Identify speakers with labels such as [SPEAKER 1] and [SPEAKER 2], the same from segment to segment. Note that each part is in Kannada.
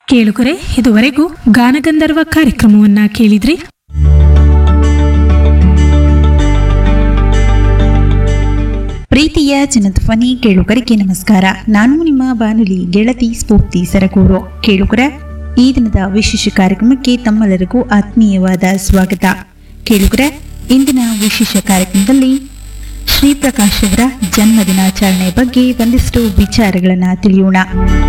[SPEAKER 1] ಕೇಳುಗರೆ ಇದುವರೆಗೂ ಗಾನಗಂಧರ್ವ ಕಾರ್ಯಕ್ರಮವನ್ನ ಕೇಳಿದ್ರಿ
[SPEAKER 2] ಪ್ರೀತಿಯ ಜನಧ್ವನಿ ಕೇಳುಗರಿಗೆ ನಮಸ್ಕಾರ ನಾನು ನಿಮ್ಮ ಬಾನುಲಿ ಗೆಳತಿ ಸ್ಫೂರ್ತಿ ಸರಗೂರು ಕೇಳುಗರ ಈ ದಿನದ ವಿಶೇಷ ಕಾರ್ಯಕ್ರಮಕ್ಕೆ ತಮ್ಮೆಲ್ಲರಿಗೂ ಆತ್ಮೀಯವಾದ ಸ್ವಾಗತ ಕೇಳುಗರ ಇಂದಿನ ವಿಶೇಷ ಕಾರ್ಯಕ್ರಮದಲ್ಲಿ ಶ್ರೀ ಪ್ರಕಾಶ್ ಅವರ ಜನ್ಮ ದಿನಾಚರಣೆ ಬಗ್ಗೆ ಒಂದಿಷ್ಟು ವಿಚಾರಗಳನ್ನು ತಿಳಿಯೋಣ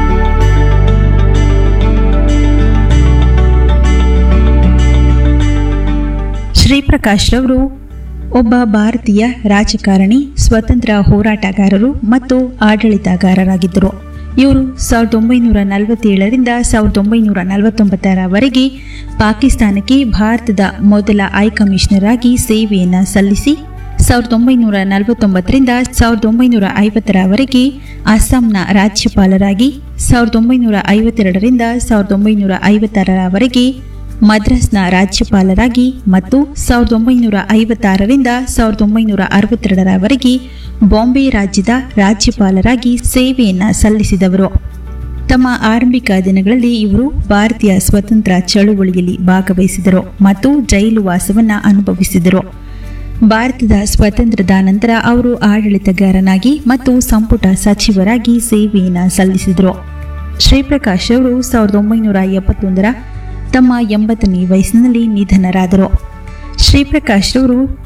[SPEAKER 2] ಶ್ರೀ ಪ್ರಕಾಶ್ ರವರು ಒಬ್ಬ ಭಾರತೀಯ ರಾಜಕಾರಣಿ ಸ್ವತಂತ್ರ ಹೋರಾಟಗಾರರು ಮತ್ತು ಆಡಳಿತಗಾರರಾಗಿದ್ದರು ಇವರು ಸಾವಿರದ ಒಂಬೈನೂರ ನಲವತ್ತೇಳರಿಂದ ಸಾವಿರದ ಒಂಬೈನೂರ ನಲವತ್ತೊಂಬತ್ತರವರೆಗೆ ಪಾಕಿಸ್ತಾನಕ್ಕೆ ಭಾರತದ ಮೊದಲ ಹೈಕಮಿಷನರ್ ಆಗಿ ಸೇವೆಯನ್ನು ಸಲ್ಲಿಸಿ ಸಾವಿರದ ಒಂಬೈನೂರ ನಲವತ್ತೊಂಬತ್ತರಿಂದ ಸಾವಿರದ ಒಂಬೈನೂರ ಐವತ್ತರವರೆಗೆ ಅಸ್ಸಾಂನ ರಾಜ್ಯಪಾಲರಾಗಿ ಸಾವಿರದ ಒಂಬೈನೂರ ಐವತ್ತೆರಡರಿಂದ ಸಾವಿರದ ಒಂಬೈನೂರ ಐವತ್ತಾರರವರೆಗೆ ಮದ್ರಾಸ್ನ ರಾಜ್ಯಪಾಲರಾಗಿ ಮತ್ತು ಸಾವಿರದ ಒಂಬೈನೂರ ಐವತ್ತಾರರಿಂದ ಸಾವಿರದ ಒಂಬೈನೂರ ಅರವತ್ತೆರಡರವರೆಗೆ ಬಾಂಬೆ ರಾಜ್ಯದ ರಾಜ್ಯಪಾಲರಾಗಿ ಸೇವೆಯನ್ನು ಸಲ್ಲಿಸಿದವರು ತಮ್ಮ ಆರಂಭಿಕ ದಿನಗಳಲ್ಲಿ ಇವರು ಭಾರತೀಯ ಸ್ವತಂತ್ರ ಚಳುವಳಿಯಲ್ಲಿ ಭಾಗವಹಿಸಿದರು ಮತ್ತು ಜೈಲು ವಾಸವನ್ನು ಅನುಭವಿಸಿದರು ಭಾರತದ ಸ್ವಾತಂತ್ರ್ಯದ ನಂತರ ಅವರು ಆಡಳಿತಗಾರನಾಗಿ ಮತ್ತು ಸಂಪುಟ ಸಚಿವರಾಗಿ ಸೇವೆಯನ್ನು ಸಲ್ಲಿಸಿದರು ಶ್ರೀಪ್ರಕಾಶ್ ಅವರು ಸಾವಿರದ ಒಂಬೈನೂರ ಎಪ್ಪತ್ತೊಂದರ ತಮ್ಮ ಎಂಬತ್ತನೇ ವಯಸ್ಸಿನಲ್ಲಿ ನಿಧನರಾದರು ಶ್ರೀಪ್ರಕಾಶ್ ಅವರು